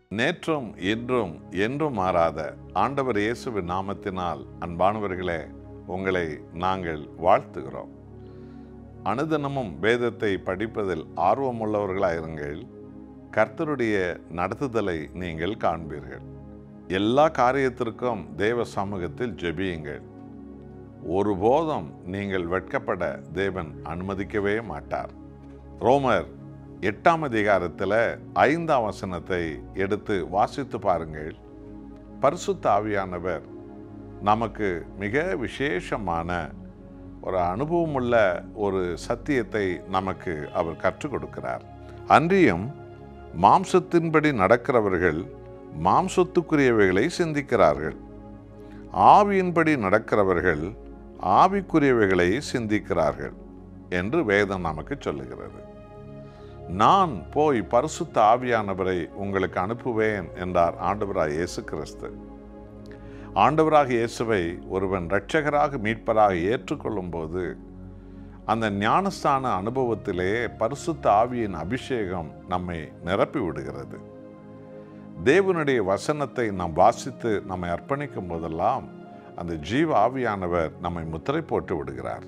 நேற்றும் இன்றும் என்றும் மாறாத ஆண்டவர் இயேசுவின் நாமத்தினால் அன்பானவர்களே உங்களை நாங்கள் வாழ்த்துகிறோம் அனுதினமும் வேதத்தை படிப்பதில் ஆர்வமுள்ளவர்களாயிருங்கள் கர்த்தருடைய நடத்துதலை நீங்கள் காண்பீர்கள் எல்லா காரியத்திற்கும் தேவ சமூகத்தில் ஜெபியுங்கள் ஒருபோதும் நீங்கள் வெட்கப்பட தேவன் அனுமதிக்கவே மாட்டார் ரோமர் எட்டாம் அதிகாரத்தில் ஐந்தாம் வசனத்தை எடுத்து வாசித்து பாருங்கள் பரிசுத்த ஆவியானவர் நமக்கு மிக விசேஷமான ஒரு அனுபவமுள்ள ஒரு சத்தியத்தை நமக்கு அவர் கற்றுக் கொடுக்கிறார் அன்றியும் மாம்சத்தின்படி நடக்கிறவர்கள் மாம்சத்துக்குரியவைகளை சிந்திக்கிறார்கள் ஆவியின்படி நடக்கிறவர்கள் ஆவிக்குரியவைகளை சிந்திக்கிறார்கள் என்று வேதம் நமக்கு சொல்லுகிறது நான் போய் பரிசுத்த ஆவியானவரை உங்களுக்கு அனுப்புவேன் என்றார் ஆண்டவராக இயேசு கிறிஸ்து ஆண்டவராக இயேசுவை ஒருவன் இரட்சகராக மீட்பராக ஏற்றுக்கொள்ளும் போது அந்த ஞானஸ்தான அனுபவத்திலே பரிசுத்த ஆவியின் அபிஷேகம் நம்மை நிரப்பி விடுகிறது தேவனுடைய வசனத்தை நாம் வாசித்து நம்மை அர்ப்பணிக்கும் போதெல்லாம் அந்த ஜீவ ஆவியானவர் நம்மை முத்திரை போட்டு விடுகிறார்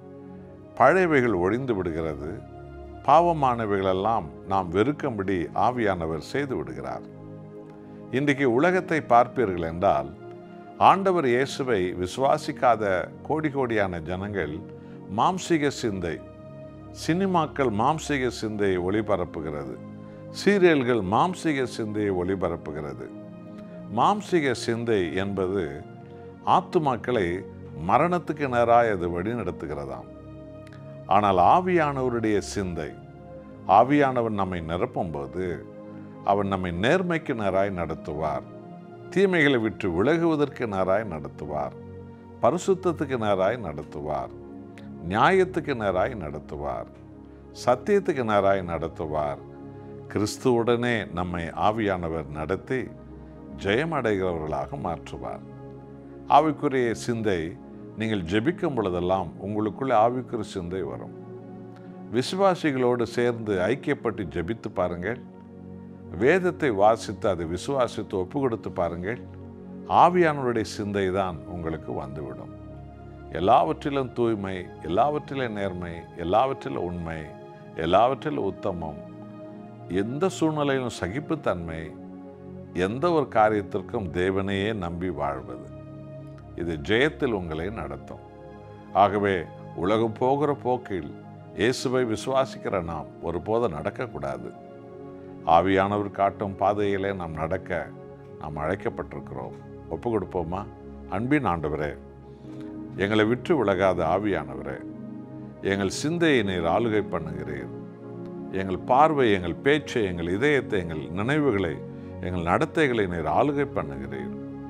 பழையவைகள் ஒழிந்து விடுகிறது பாவமானவைகளெல்லாம் நாம் வெறுக்கும்படி ஆவியானவர் செய்து விடுகிறார் இன்றைக்கு உலகத்தை பார்ப்பீர்கள் என்றால் ஆண்டவர் இயேசுவை விசுவாசிக்காத கோடி கோடியான ஜனங்கள் மாம்சீக சிந்தை சினிமாக்கள் மாம்சீக சிந்தையை ஒளிபரப்புகிறது சீரியல்கள் மாம்சீக சிந்தையை ஒளிபரப்புகிறது மாம்சீக சிந்தை என்பது ஆத்துமாக்களை மரணத்துக்கு நேராக அது வழிநடத்துகிறதாம் ஆனால் ஆவியானவருடைய சிந்தை ஆவியானவர் நம்மை நிரப்பும்போது அவர் நம்மை நேர்மைக்கு நேராய் நடத்துவார் தீமைகளை விட்டு விலகுவதற்கு நேராய் நடத்துவார் பரிசுத்தத்துக்கு நேராய் நடத்துவார் நியாயத்துக்கு நேராய் நடத்துவார் சத்தியத்துக்கு நேராய் நடத்துவார் கிறிஸ்துவுடனே நம்மை ஆவியானவர் நடத்தி ஜெயமடைகிறவர்களாக மாற்றுவார் ஆவிக்குரிய சிந்தை நீங்கள் ஜெபிக்கும் பொழுதெல்லாம் உங்களுக்குள்ளே ஆவிக்குரிய சிந்தை வரும் விசுவாசிகளோடு சேர்ந்து ஐக்கியப்பட்டு ஜெபித்து பாருங்கள் வேதத்தை வாசித்து அதை விசுவாசித்து ஒப்பு கொடுத்து பாருங்கள் ஆவியானவருடைய சிந்தை தான் உங்களுக்கு வந்துவிடும் எல்லாவற்றிலும் தூய்மை எல்லாவற்றிலும் நேர்மை எல்லாவற்றிலும் உண்மை எல்லாவற்றிலும் உத்தமம் எந்த சூழ்நிலையிலும் சகிப்புத்தன்மை எந்த ஒரு காரியத்திற்கும் தேவனையே நம்பி வாழ்வது இது ஜெயத்தில் உங்களை நடத்தும் ஆகவே உலகம் போகிற போக்கில் இயேசுவை விசுவாசிக்கிற நாம் ஒருபோதும் நடக்கக்கூடாது ஆவியானவர் காட்டும் பாதையிலே நாம் நடக்க நாம் அழைக்கப்பட்டிருக்கிறோம் ஒப்பு கொடுப்போமா அன்பின் ஆண்டவரே எங்களை விற்று விலகாத ஆவியானவரே எங்கள் சிந்தையை நீர் ஆளுகை பண்ணுகிறீர் எங்கள் பார்வை எங்கள் பேச்சை எங்கள் இதயத்தை எங்கள் நினைவுகளை எங்கள் நடத்தைகளை நீர் ஆளுகை பண்ணுகிறீர்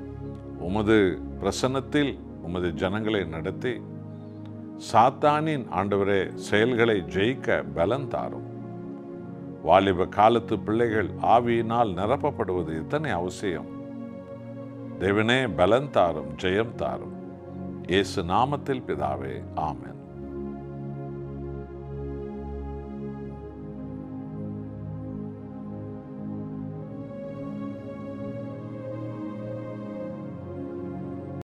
உமது பிரசன்னத்தில் உமது ஜனங்களை நடத்தி சாத்தானின் ஆண்டவரே செயல்களை ஜெயிக்க பலன் தாரும் வாலிப காலத்து பிள்ளைகள் ஆவியினால் நிரப்பப்படுவது எத்தனை அவசியம் தேவனே பலன் தாரும் ஜெயம் தாரும் இயேசு நாமத்தில் பிதாவே ஆமென்